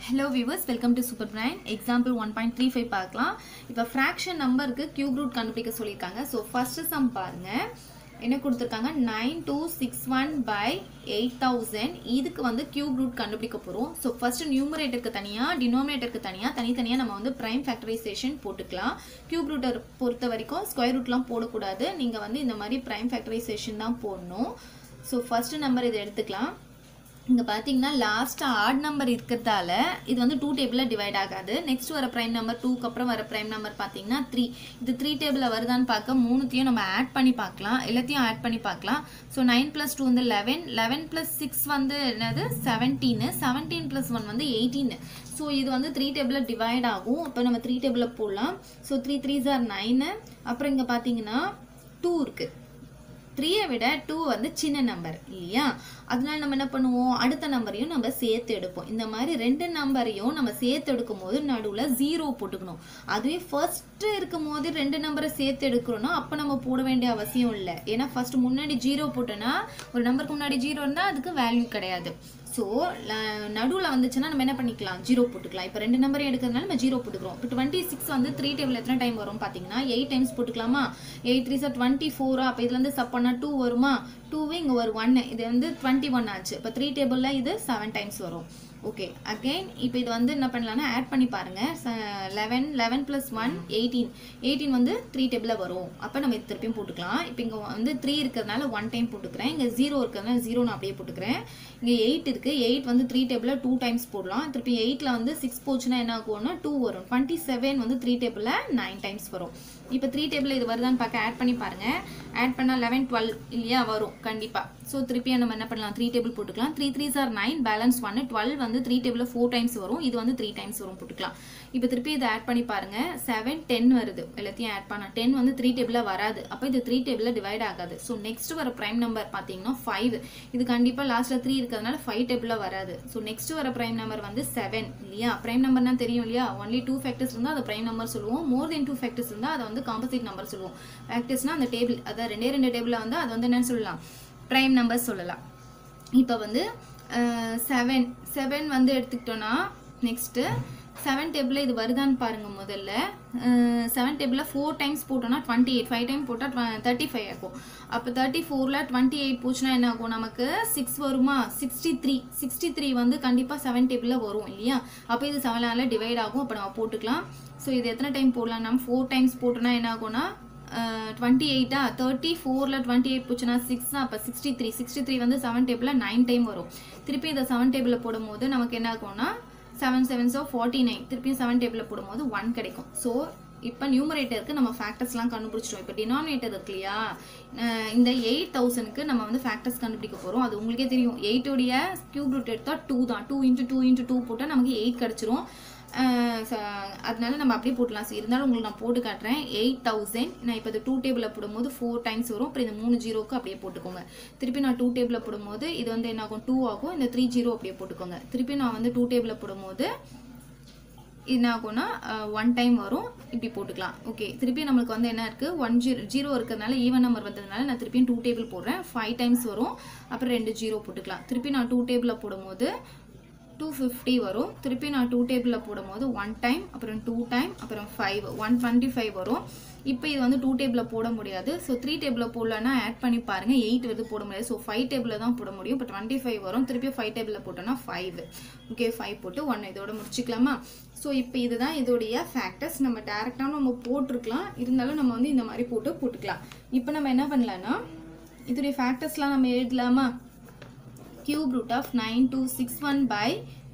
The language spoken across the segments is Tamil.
hello viewers welcome to super brain example one point three five பார்க்கலாம் இப்போ ஃப்ராக்ஷன் நம்பருக்கு கியூப் ரூட் கண்டுபிடிக்க சொல்லியிருக்காங்க ஸோ ஃபர்ஸ்ட் சம் பாருங்க என்ன கொடுத்துருக்காங்க nine two six one by eight thousand இதுக்கு வந்து கியூப் ரூட் கண்டுபிடிக்க போகிறோம் ஸோ ஃபர்ஸ்ட் நியூமரேட்டருக்கு தனியாக டினோமினேட்டருக்கு தனியாக தனித்தனியாக நம்ம வந்து ப்ரைம் ஃபேக்டரைசேஷன் போட்டுக்கலாம் கியூப் ரூட்டை பொறுத்த வரைக்கும் ஸ்கொயர் ரூட்லாம் போடக்கூடாது நீங்கள் வந்து இந்த மாதிரி ப்ரைம் ஃபேக்டரைசேஷன் தான் போடணும் ஸோ ஃபர்ஸ்ட் நம்பர் இதை எடுத்துக்கலாம் இங்கே பார்த்தீங்கன்னா லாஸ்ட் ஆட் நம்பர் இருக்கிறதால இது வந்து டூ டேபிளில் டிவைட் ஆகாது நெக்ஸ்ட் வர ப்ரைம் நம்பர் டூக்கு அப்புறம் வர ப்ரைம் நம்பர் பார்த்தீங்கன்னா த்ரீ இது த்ரீ டேபிளில் வருதான்னு பார்க்க மூணுத்தையும் நம்ம ஆட் பண்ணி பார்க்கலாம் எல்லாத்தையும் ஆட் பண்ணி பார்க்கலாம் ஸோ நைன் ப்ளஸ் டூ வந்து லெவன் லெவன் ப்ளஸ் சிக்ஸ் வந்து என்னது செவன்டீனு செவன்டீன் ப்ளஸ் ஒன் வந்து எயிட்டீன் ஸோ இது வந்து த்ரீ டேபிளில் டிவைட் ஆகும் அப்போ நம்ம த்ரீ டேபிளில் போடலாம் ஸோ த்ரீ த்ரீ சார் நைனு அப்புறம் இங்கே பார்த்தீங்கன்னா டூ இருக்குது த்ரீயை விட டூ வந்து சின்ன நம்பர் இல்லையா அதனால நம்ம என்ன பண்ணுவோம் அடுத்த நம்பரையும் நம்ம சேர்த்து எடுப்போம் இந்த மாதிரி ரெண்டு நம்பரையும் நம்ம சேர்த்து எடுக்கும் போது நடுவில் ஜீரோ போட்டுக்கணும் அதுவே ஃபர்ஸ்ட் இருக்கும் போது ரெண்டு நம்பரை சேர்த்து எடுக்கிறோம்னா அப்போ நம்ம போட வேண்டிய அவசியம் இல்லை ஏன்னா ஃபர்ஸ்ட் முன்னாடி ஜீரோ போட்டோன்னா ஒரு நம்பருக்கு முன்னாடி ஜீரோ இருந்தால் அதுக்கு வேல்யூ கிடையாது ஸோ நடுவில் வந்துச்சுன்னா நம்ம என்ன பண்ணிக்கலாம் ஜீரோ போட்டுக்கலாம் இப்போ ரெண்டு நம்பரையும் எடுக்கிறதுனால நம்ம ஜீரோ போட்டுக்கிறோம் இப்போ டுவெண்ட்டி சிக்ஸ் வந்து த்ரீ டேபிள் எத்தனை டைம் வரும் பார்த்தீங்கன்னா எயிட் டைம்ஸ் போட்டுக்கலாமா எயிட் த்ரீ சார் டுவெண்ட்டி ஃபோரா அப்போ இதுலேருந்து சப் பண்ணால் டூ வருமா டூவே இங்கே ஒரு ஒன்று இது வந்து டுவெண்ட்டி ஒன் ஆச்சு இப்போ த்ரீ டேபிளில் இது செவன் டைம்ஸ் வரும் ஓகே அகெயின் இப்போ இது வந்து என்ன பண்ணலாம்னா ஆட் பண்ணி பாருங்க eleven eleven plus one eighteen eighteen வந்து த்ரீ டேபிளில் வரும் அப்போ நம்ம இது திருப்பியும் போட்டுக்கலாம் இப்போ இங்கே வந்து த்ரீ இருக்கிறதுனால ஒன் டைம் போட்டுக்கிறேன் இங்கே ஜீரோ இருக்கிறதுனால ஜீரோ நான் அப்படியே போட்டுக்கிறேன் இங்கே எயிட் இருக்குது எயிட் வந்து த்ரீ டேபிளில் டூ டைம்ஸ் போடலாம் திருப்பி எயிட்டில் வந்து சிக்ஸ் போச்சுன்னா என்ன ஆகும்னா டூ வரும் டுவெண்ட்டி செவன் வந்து த்ரீ டேபிளில் நைன் டைம்ஸ் வரும் இப்போ த்ரீ டேபிள் இது வருதான்னு பார்க்க ஆட் பண்ணி பாருங்கள் ஆட் பண்ணால் லெவன் டுவெல் இல்லையா வரும் கண்டிப்பாக ஸோ திருப்பி நம்ம என்ன பண்ணலாம் த்ரீ டேபிள் போட்டுக்கலாம் த்ரீ த்ரீ சார் நைன் பேலன்ஸ் ஒன்று டுவெல் வந்து த்ரீ டேபிளில் ஃபோர் டைம்ஸ் வரும் இது வந்து த்ரீ டைம்ஸ் வரும் போட்டுக்கலாம் இப்போ திருப்பி இதை ஆட் பண்ணி பாருங்க செவன் டென் வருது எல்லாத்தையும் ஆட் பண்ண டென் வந்து த்ரீ டேபிளில் வராது அப்போ இது த்ரீ டேபிளில் டிவைட் ஆகாது ஸோ நெக்ஸ்ட் வர ப்ரைம் நம்பர் பார்த்தீங்கன்னா ஃபைவ் இது கண்டிப்பாக லாஸ்ட்டில் த்ரீ இருக்கிறதுனால ஃபைவ் டேபிளில் வராது ஸோ நெக்ஸ்ட் வர ப்ரைம் நம்பர் வந்து செவன் இல்லையா ப்ரைம் நம்பர்னா தெரியும் இல்லையா ஒன்லி டூ ஃபேக்டர்ஸ் இருந்தால் அதை ப்ரைம் நம்பர் சொல்லுவோம் மோர் தென் டூ ஃபேக்டர்ஸ் இருந்தால் அதை வந்து காம்பசிட் நம்பர் சொல்லுவோம் ஃபேக்டர்ஸ்னா அந்த டேபிள் அதாவது ரெண்டே ரெண்டு டேபிளில் வந்து அது வந்து என்னன்னு சொல்லலாம் ப்ரைம் நம்பர் சொல்லலாம் இப்போ வந்து செவன் செவன் வந்து எடுத்துக்கிட்டோன்னா நெக்ஸ்ட்டு செவன் டேபிளில் இது வருதான்னு பாருங்கள் முதல்ல செவன் டேபிளில் ஃபோர் டைம்ஸ் போட்டோன்னா டுவெண்ட்டி எயிட் ஃபைவ் டைம் போட்டால் தேர்ட்டி ஃபைவ் ஆகும் அப்போ தேர்ட்டி ஃபோரில் டுவெண்ட்டி எயிட் போச்சுன்னா என்ன ஆகும் நமக்கு சிக்ஸ் வருமா சிக்ஸ்டி த்ரீ சிக்ஸ்டி த்ரீ வந்து கண்டிப்பாக செவன் டேபிளில் வரும் இல்லையா அப்போ இது செவனால் டிவைட் ஆகும் அப்போ நம்ம போட்டுக்கலாம் ஸோ இது எத்தனை டைம் போடலாம் நம்ம ஃபோர் டைம்ஸ் போட்டோன்னா என்ன ஆகும்னா டுவெண்ட்டி எயிட்டா தேர்ட்டி ஃபோரில் டுவெண்ட்டி எயிட் போச்சுன்னா சிக்ஸ் அப்போ சிக்ஸ்டி த்ரீ சிக்ஸ்டி த்ரீ வந்து செவன் டேபிளில் நைன் டைம் வரும் திருப்பி இதை செவன் டேபிளில் போடும்போது நமக்கு என்ன ஆகும்னா seven seven so forty nine திருப்பியும் செவன் டேபிளில் போடும்போது ஒன் கிடைக்கும் ஸோ இப்போ நியூமரேட்டருக்கு நம்ம ஃபேக்டர்ஸ்லாம் கண்டுபிடிச்சிட்டோம் இப்போ டினாமினேட்டர் இருக்கு இல்லையா இந்த எயிட் தௌசண்ட்க்கு நம்ம வந்து ஃபேக்டர்ஸ் கண்டுபிடிக்க போகிறோம் அது உங்களுக்கே தெரியும் எயிட்டோடைய கியூப் ரூட் எடுத்தால் டூ தான் two into two into two போட்டால் நமக்கு எயிட் கிடச்சிரும் அதனால நம்ம அப்படியே போட்டலாம் சரி இருந்தாலும் உங்களுக்கு நான் போட்டு காட்டுறேன் எயிட் தௌசண்ட் நான் இப்போ இது டூ டேபிளில் போடும்போது ஃபோர் டைம்ஸ் வரும் அப்புறம் இந்த மூணு ஜீரோக்கு அப்படியே போட்டுக்கோங்க திருப்பி நான் டூ டேபிளில் போடும்போது இது வந்து என்ன ஆகும் டூ ஆகும் இந்த த்ரீ ஜீரோ அப்படியே போட்டுக்கோங்க திருப்பி நான் வந்து டூ டேபிளில் போடும்போது என்ன ஆகும்னா ஒன் டைம் வரும் இப்படி போட்டுக்கலாம் ஓகே திருப்பி நம்மளுக்கு வந்து என்ன இருக்குது ஒன் ஜீரோ ஜீரோ இருக்கிறதுனால ஈவன் நம்பர் வந்ததுனால நான் திருப்பியும் டூ டேபிள் போடுறேன் ஃபைவ் டைம்ஸ் வரும் அப்புறம் ரெண்டு ஜீரோ போட்டுக்கலாம் திருப்பி நான் டூ டேபிளில் போடும்போது டூ ஃபிஃப்டி வரும் திருப்பி நான் டூ டேபிளில் போடும்போது ஒன் டைம் அப்புறம் டூ டைம் அப்புறம் ஃபைவ் ஒன் டுவெண்ட்டி ஃபைவ் வரும் இப்போ இது வந்து டூ டேபிளில் போட முடியாது ஸோ த்ரீ டேபிளில் போடலன்னா ஆட் பண்ணி பாருங்கள் எயிட் வந்து போட முடியாது ஸோ ஃபைவ் டேபிளில் தான் போட முடியும் இப்போ டுவெண்ட்டி ஃபைவ் வரும் திருப்பி ஃபைவ் டேபிளில் போட்டோன்னா ஃபைவ் ஓகே ஃபைவ் போட்டு ஒன் இதோட முடிச்சுக்கலாமா ஸோ இப்போ இதுதான் இதோடைய ஃபேக்டர்ஸ் நம்ம டேரெக்டாக நம்ம போட்டிருக்கலாம் இருந்தாலும் நம்ம வந்து இந்த மாதிரி போட்டு போட்டுக்கலாம் இப்போ நம்ம என்ன பண்ணலான்னா இதோடைய ஃபேக்டர்ஸ்லாம் நம்ம எழுதலாமா cube root of nine two six one by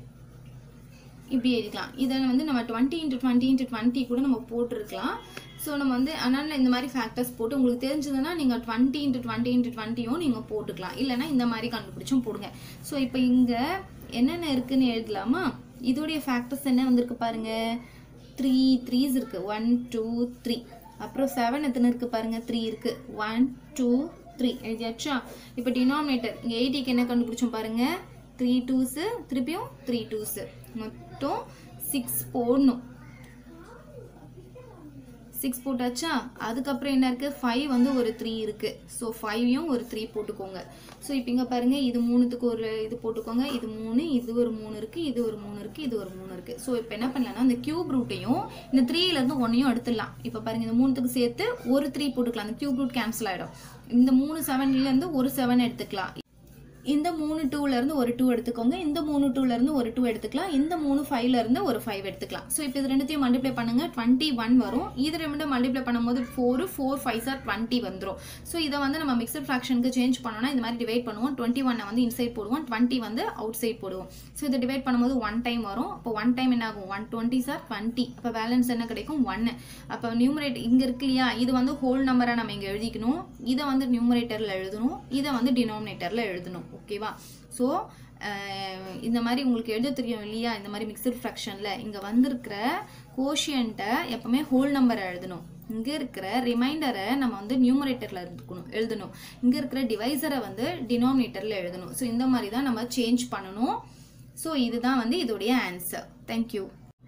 இப்படி எழுதிக்கலாம் இதை வந்து நம்ம twenty into twenty into twenty கூட நம்ம போட்டிருக்கலாம் ஸோ நம்ம வந்து அதனால் இந்த மாதிரி ஃபேக்டர்ஸ் போட்டு உங்களுக்கு தெரிஞ்சதுன்னா நீங்கள் டுவெண்ட்டி இன்ட்டு டுவெண்ட்டி இன்ட்டு டுவெண்ட்டியும் நீங்கள் போட்டுக்கலாம் இல்லைனா இந்த மாதிரி கண்டுபிடிச்சும் போடுங்க ஸோ இப்போ இங்கே என்னென்ன இருக்குன்னு எழுதலாமா இதோடைய ஃபேக்டர்ஸ் என்ன வந்திருக்கு பாருங்க த்ரீ த்ரீஸ் இருக்குது ஒன் டூ த்ரீ அப்புறம் செவன் எத்தனை இருக்குது பாருங்கள் த்ரீ இருக்குது ஒன் டூ த்ரீ எழுதியாச்சா இப்போ டினாமினேட்டர் இங்கே எயிட்டிக்கு என்ன கண்டுபிடிச்சோம் பாருங்கள் த்ரீ டூஸு திருப்பியும் த்ரீ டூஸு மொத்தம் சிக்ஸ் போடணும் சிக்ஸ் போட்டாச்சா அதுக்கப்புறம் என்ன இருக்குது ஃபைவ் வந்து ஒரு த்ரீ இருக்குது ஸோ ஃபைவையும் ஒரு த்ரீ போட்டுக்கோங்க ஸோ இப்போ இங்கே பாருங்கள் இது மூணுத்துக்கு ஒரு இது போட்டுக்கோங்க இது மூணு இது ஒரு மூணு இருக்குது இது ஒரு மூணு இருக்குது இது ஒரு மூணு இருக்குது ஸோ இப்போ என்ன பண்ணலாம்னா இந்த கியூப் ரூட்டையும் இந்த த்ரீலேருந்து ஒன்றையும் எடுத்துடலாம் இப்போ பாருங்கள் இந்த மூணுத்துக்கு சேர்த்து ஒரு த்ரீ போட்டுக்கலாம் அந்த கியூப் ரூட் கேன்சல் ஆகிடும் இந்த மூணு செவன்லேருந்து ஒரு செவன் எடுத்துக்கலாம் இந்த மூணு டூல இருந்து ஒரு டூ எடுத்துக்கோங்க இந்த மூணு டூல இருந்து ஒரு டூ எடுத்துக்கலாம் இந்த மூணு ஃபைவ்ல இருந்து ஒரு ஃபைவ் எடுத்துக்கலாம் ஸோ இப்போ இது ரெண்டுத்தையும் மல்டிப்ளை பண்ணுங்க டுவெண்ட்டி ஒன் வரும் இது ரெண்டு மல்டிப்ளை பண்ணும்போது ஃபோர் ஃபோர் ஃபைவ் சார் டுவெண்ட்டி வந்துடும் ஸோ இதை வந்து நம்ம மிக்சர் ஃப்ராக்ஷனுக்கு சேஞ்ச் பண்ணோம்னா இந்த மாதிரி டிவைட் பண்ணுவோம் டுவெண்ட்டி ஒன்னை வந்து இன்சைட் போடுவோம் டுவெண்ட்டி வந்து அவுட் சைட் போடுவோம் ஸோ இதை டிவைட் பண்ணும்போது ஒன் டைம் வரும் அப்போ ஒன் டைம் என்ன ஆகும் ஒன் டுவெண்ட்டி சார் டுவெண்ட்டி அப்போ பேலன்ஸ் என்ன கிடைக்கும் ஒன்று அப்போ நியூமரேட் இங்கே இருக்கு இல்லையா இது வந்து ஹோல் நம்பரை நம்ம இங்கே எழுதிக்கணும் இதை வந்து நியூமரேட்டரில் எழுதணும் இதை வந்து டினாமினேட்டரில் எழுதணும் ஓகேவா ஸோ இந்த மாதிரி உங்களுக்கு எழுத தெரியும் இல்லையா இந்த மாதிரி மிக்சர் ஃப்ராக்ஷனில் இங்கே வந்திருக்கிற கோஷியண்ட்டை எப்பவுமே ஹோல் நம்பரை எழுதணும் இங்கே இருக்கிற ரிமைண்டரை நம்ம வந்து நியூமரேட்டரில் இருக்கணும் எழுதணும் இங்கே இருக்கிற டிவைசரை வந்து டினாமினேட்டரில் எழுதணும் ஸோ இந்த மாதிரி தான் நம்ம சேஞ்ச் பண்ணணும் ஸோ இதுதான் வந்து இதோடைய ஆன்சர் தேங்க்யூ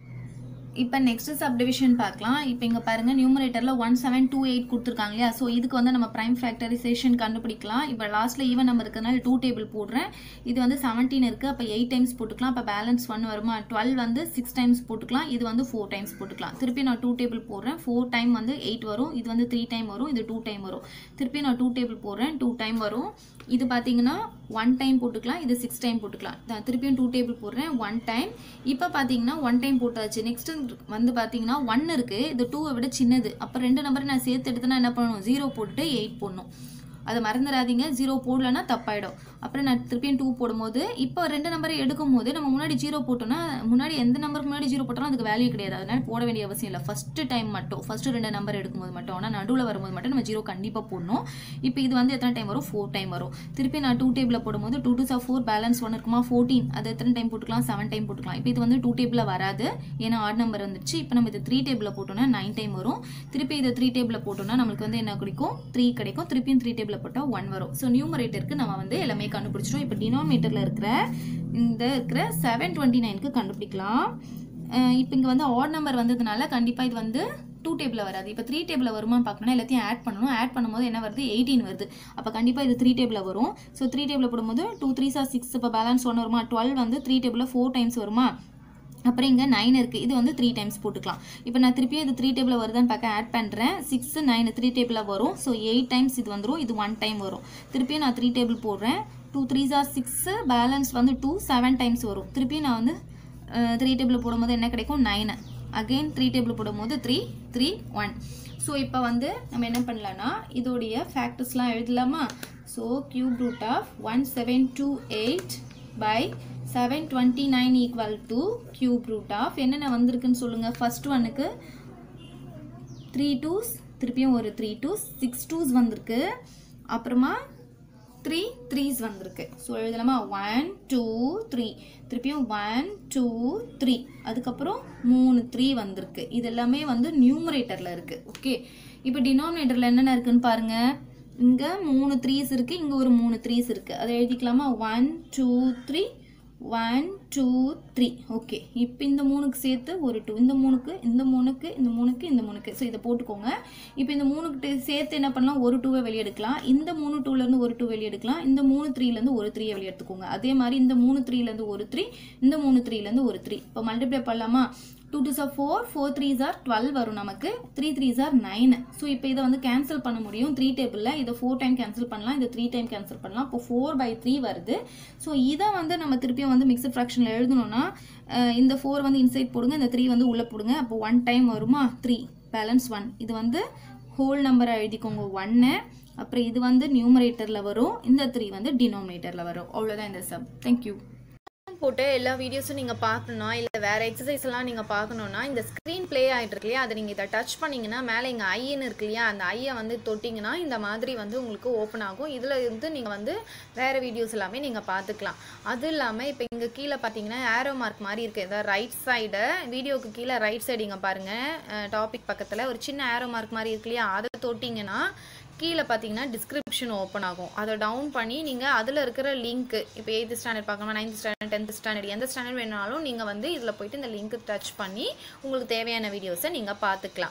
இப்போ நெக்ஸ்ட் சப்டிவிஷன் பார்க்கலாம் இப்போ இங்கே பாருங்க நியூமரேட்டரில் ஒன் செவன் டூ எயிட் கொடுத்துருக்காங்க இல்லையா ஸோ இதுக்கு வந்து நம்ம ப்ரைம் ஃபேக்டரைசேஷன் கண்டுபிடிக்கலாம் இப்போ லாஸ்ட்டில் ஈவன் நம்பர் இருக்கிறதுனால டூ டேபிள் போடுறேன் இது வந்து செவன்டீன் இருக்குது அப்போ எயிட் டைம்ஸ் போட்டுக்கலாம் அப்போ பேலன்ஸ் ஒன் வருமா டுவெல் வந்து சிக்ஸ் டைம்ஸ் போட்டுக்கலாம் இது வந்து ஃபோர் டைம்ஸ் போட்டுக்கலாம் திருப்பி நான் டூ டேபிள் போடுறேன் ஃபோர் டைம் வந்து எயிட் வரும் இது வந்து த்ரீ டைம் வரும் இது டூ டைம் வரும் திருப்பி நான் டூ டேபிள் போடுறேன் டூ டைம் வரும் இது பார்த்தீங்கன்னா ஒன் டைம் போட்டுக்கலாம் இது சிக்ஸ் டைம் போட்டுக்கலாம் நான் திருப்பியும் டூ டேபிள் போடுறேன் ஒன் டைம் இப்போ பார்த்தீங்கன்னா ஒன் டைம் போட்டாச்சு நெக்ஸ்ட் வந்து பார்த்தீங்கன்னா ஒன் இருக்குது இது டூவை விட சின்னது அப்போ ரெண்டு நம்பரை நான் சேர்த்து எடுத்தேன்னா என்ன பண்ணணும் ஜீரோ போட்டுட்டு எயிட் போடணும் அதை மறந்துடாதீங்க ஜீரோ போடலன்னா தப்பாயிடும் அப்புறம் நான் திருப்பியும் டூ போடும்போது இப்போ ரெண்டு நம்பரை எடுக்கும் போது நம்ம முன்னாடி ஜீரோ போட்டோம்னா முன்னாடி எந்த நம்பருக்கு முன்னாடி ஜீரோ போட்டாலும் அதுக்கு வேல்யூ கிடையாது அதனால போட வேண்டிய அவசியம் இல்லை ஃபர்ஸ்ட் டைம் மட்டும் ஃபர்ஸ்ட் ரெண்டு நம்பர் எடுக்கும்போது மட்டும் ஆனால் நடுவில் வரும்போது மட்டும் நம்ம ஜீரோ கண்டிப்பாக போடணும் இப்போ இது வந்து எத்தனை டைம் வரும் ஃபோர் டைம் வரும் திருப்பி நான் டூ டேபிளில் போடும்போது டூ டூ சா ஃபோர் பேலன்ஸ் ஒன் இருக்குமா ஃபோர்டீன் அது எத்தனை டைம் போட்டுக்கலாம் செவன் டைம் போட்டுக்கலாம் இப்போ இது வந்து டூ டேபிளில் வராது ஏன்னா ஆட் நம்பர் வந்துருச்சு இப்போ நம்ம இது த்ரீ டேபிளில் போட்டோம்னா நைன் டைம் வரும் திருப்பி இதை த்ரீ டேபிளில் போட்டோம்னா நம்மளுக்கு வந்து என்ன கிடைக்கும் த்ரீ கிடைக்கும் திருப்பியும் த்ரீ டேபிளில் போட்டால் ஒன் வரும் ஸோ நியூமரேட்டருக்கு நம்ம வந்து எல்லாமே கண்டுபிடிச்சிட்டோம் இப்போ டினாமினேட்டரில் இருக்கிற இந்த இருக்கிற செவன் டுவெண்ட்டி நைனுக்கு கண்டுபிடிக்கலாம் இப்போ இங்கே வந்து ஆட் நம்பர் வந்ததுனால கண்டிப்பாக இது வந்து டூ டேபிளில் வராது இப்போ த்ரீ டேபிளில் வருமான்னு பார்க்கணும்னா எல்லாத்தையும் ஆட் பண்ணணும் ஆட் பண்ணும்போது என்ன வருது எயிட்டீன் வருது அப்போ கண்டிப்பாக இது த்ரீ டேபிளில் வரும் ஸோ த்ரீ டேபிளில் போடும்போது டூ த்ரீ சார் சிக்ஸ் இப்போ பேலன்ஸ் ஒன்று வருமா டுவெல் வந்து த்ரீ டேபிளில் ஃபோர் டைம்ஸ் வருமா அப்புறம் இங்கே நைன் இருக்குது இது வந்து த்ரீ டைம்ஸ் போட்டுக்கலாம் இப்போ நான் திருப்பியும் இது த்ரீ டேபிளில் வருதான்னு பார்க்க ஆட் பண்ணுறேன் சிக்ஸ் நைன் த்ரீ டேபிளில் வரும் ஸோ எயிட் டைம்ஸ் இது வந்துடும் இது ஒன் டைம் வரும் திருப்பியும் நான் த்ரீ டேபிள் போடுறேன் two three are six balance வந்து டூ செவன் டைம்ஸ் வரும் திருப்பியும் நான் வந்து த்ரீ டேபிள் போடும்போது என்ன கிடைக்கும் நைனு அகெயின் த்ரீ டேபிள் போடும்போது த்ரீ த்ரீ ஒன் ஸோ இப்போ வந்து நம்ம என்ன பண்ணலான்னா இதோடைய ஃபேக்டர்ஸ்லாம் எழுதலாமா so cube root of one seven two eight by seven twenty nine equal to cube root of என்னென்ன வந்திருக்குன்னு சொல்லுங்கள் ஃபர்ஸ்ட் ஒன்னுக்கு த்ரீ டூஸ் திருப்பியும் ஒரு த்ரீ டூஸ் சிக்ஸ் டூஸ் வந்திருக்கு அப்புறமா த்ரீ த்ரீஸ் வந்திருக்கு ஸோ எழுதலாமா ஒன் டூ த்ரீ திருப்பியும் ஒன் டூ த்ரீ அதுக்கப்புறம் மூணு த்ரீ வந்திருக்கு இது எல்லாமே வந்து நியூமரேட்டரில் இருக்குது ஓகே இப்போ டினாமினேட்டரில் என்னென்ன இருக்குன்னு பாருங்கள் இங்கே மூணு த்ரீஸ் இருக்குது இங்கே ஒரு மூணு த்ரீஸ் இருக்குது அதை எழுதிக்கலாமா one two three one two three okay இப்போ இந்த மூணுக்கு சேர்த்து ஒரு டூ இந்த மூணுக்கு இந்த மூணுக்கு இந்த மூணுக்கு இந்த மூணுக்கு ஸோ இதை போட்டுக்கோங்க இப்போ இந்த மூணுக்கு சேர்த்து என்ன பண்ணலாம் ஒரு டூவை வெளியே எடுக்கலாம் இந்த மூணு டூலேருந்து ஒரு டூ வெளியே எடுக்கலாம் இந்த மூணு த்ரீலேருந்து ஒரு த்ரீயை வெளியே எடுத்துக்கோங்க அதே மாதிரி இந்த மூணு த்ரீலேருந்து ஒரு த்ரீ இந்த மூணு த்ரீலேருந்து ஒரு த்ரீ இப்போ மல்டிப்ளை பண்ணலாமா டூ டூ சார் ஃபோர் ஃபோர் த்ரீ சார் டுவெல் வரும் நமக்கு த்ரீ த்ரீ சார் நைன் ஸோ இப்போ இதை வந்து கேன்சல் பண்ண முடியும் த்ரீ டேபிளில் இதை ஃபோர் டைம் கேன்சல் பண்ணலாம் இதை த்ரீ டைம் கேன்சல் பண்ணலாம் இப்போ ஃபோர் பை த்ரீ வருது ஸோ இதை வந்து நம்ம திருப்பியும் வந்து மிக்சர் ஃப்ராக்ஷனில் எழுதணும்னா அஹ், இந்த ஃபோர் வந்து இன்சைட் போடுங்க இந்த த்ரீ வந்து உள்ளே போடுங்க அப்போ ஒன் டைம் வருமா த்ரீ பேலன்ஸ் ஒன் இது வந்து ஹோல் நம்பரை எழுதிக்கோங்க ஒன்று அப்புறம் இது வந்து நியூமரேட்டரில் வரும் இந்த த்ரீ வந்து டினாமினேட்டரில் வரும் அவ்வளோதான் இந்த சம் தேங்க்யூ போட்டு எல்லா வீடியோஸும் நீங்கள் பார்க்கணும்னா இல்லை வேறு எக்ஸசைஸ் எல்லாம் நீங்கள் பார்க்கணுன்னா இந்த ஸ்க்ரீன் ப்ளே ஆகிட்டு இருக்கு இல்லையா அதை நீங்கள் இதை டச் பண்ணிங்கன்னா மேலே இங்கே ஐன்னு இருக்கு இல்லையா அந்த ஐயை வந்து தொட்டிங்கன்னா இந்த மாதிரி வந்து உங்களுக்கு ஓப்பன் ஆகும் இதில் இருந்து நீங்கள் வந்து வேறு வீடியோஸ் எல்லாமே நீங்கள் பார்த்துக்கலாம் அது இல்லாமல் இப்போ இங்கே கீழே பார்த்தீங்கன்னா ஏரோ மார்க் மாதிரி இருக்குது இந்த ரைட் சைடு வீடியோக்கு கீழே ரைட் சைடு இங்கே பாருங்கள் டாபிக் பக்கத்தில் ஒரு சின்ன ஏரோ மார்க் மாதிரி இருக்கு இல்லையா அதை தொட்டிங்கன்னா கீழே பார்த்தீங்கன்னா டிஸ்கிரிப்ஷன் ஓப்பன் ஆகும் அதை டவுன் பண்ணி நீங்கள் அதில் இருக்கிற லிங்க் இப்போ எயித்து ஸ்டாண்டர்ட் பார்க்கணும் நைன்த் ஸ்டாண்டர்ட் டென்த் ஸ்டாண்டர்ட் எந்த ஸ்டாண்டர்ட் வேணாலும் நீங்கள் வந்து இதில் போயிட்டு இந்த லிங்க் டச் பண்ணி உங்களுக்கு தேவையான வீடியோஸை நீங்கள் பார்த்துக்கலாம்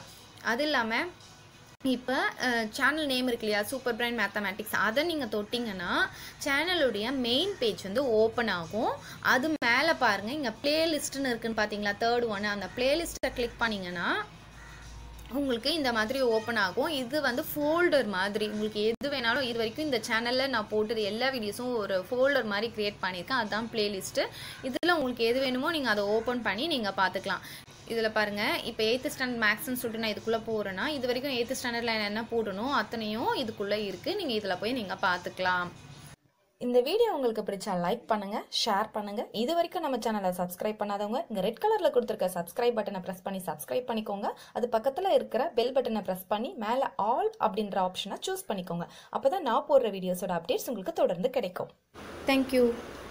அது இல்லாமல் இப்போ சேனல் நேம் இருக்கு இல்லையா சூப்பர் பிரைன் மேத்தமேட்டிக்ஸ் அதை நீங்கள் தொட்டிங்கன்னா சேனலுடைய மெயின் பேஜ் வந்து ஓப்பன் ஆகும் அது மேலே பாருங்கள் இங்கே பிளேலிஸ்ட்டுன்னு இருக்குன்னு பார்த்தீங்களா தேர்ட் ஒன் அந்த பிளேலிஸ்ட்டை கிளிக் பண்ணிங்கன்னா உங்களுக்கு இந்த மாதிரி ஓப்பன் ஆகும் இது வந்து ஃபோல்டர் மாதிரி உங்களுக்கு எது வேணாலும் இது வரைக்கும் இந்த சேனலில் நான் போட்டது எல்லா வீடியோஸும் ஒரு ஃபோல்டர் மாதிரி க்ரியேட் பண்ணியிருக்கேன் அதுதான் பிளேலிஸ்ட்டு இதில் உங்களுக்கு எது வேணுமோ நீங்கள் அதை ஓப்பன் பண்ணி நீங்கள் பார்த்துக்கலாம் இதில் பாருங்கள் இப்போ எயித்து ஸ்டாண்டர்ட் மேக்ஸ்னு சொல்லிட்டு நான் இதுக்குள்ளே போகிறேன்னா இது வரைக்கும் எயித்து ஸ்டாண்டர்டில் என்ன போடணும் அத்தனையும் இதுக்குள்ளே இருக்குது நீங்கள் இதில் போய் நீங்கள் பார்த்துக்கலாம் இந்த வீடியோ உங்களுக்கு பிடிச்சா லைக் பண்ணுங்க ஷேர் பண்ணுங்க இது வரைக்கும் நம்ம சேனலை சப்ஸ்கிரைப் பண்ணாதவங்க இங்க ரெட் கலர்ல கொடுத்துருக்க சப்ஸ்கிரைப் பட்டனை பிரஸ் பண்ணி சப்ஸ்கிரைப் பண்ணிக்கோங்க அது பக்கத்துல இருக்கிற பெல் பட்டனை பிரஸ் பண்ணி மேல ஆல் அப்படின்ற ஆப்ஷனை சூஸ் பண்ணிக்கோங்க அப்பதான் நான் போடுற வீடியோஸோட அப்டேட்ஸ் உங்களுக்கு தொடர்ந்து கிடைக்கும் தேங்க்யூ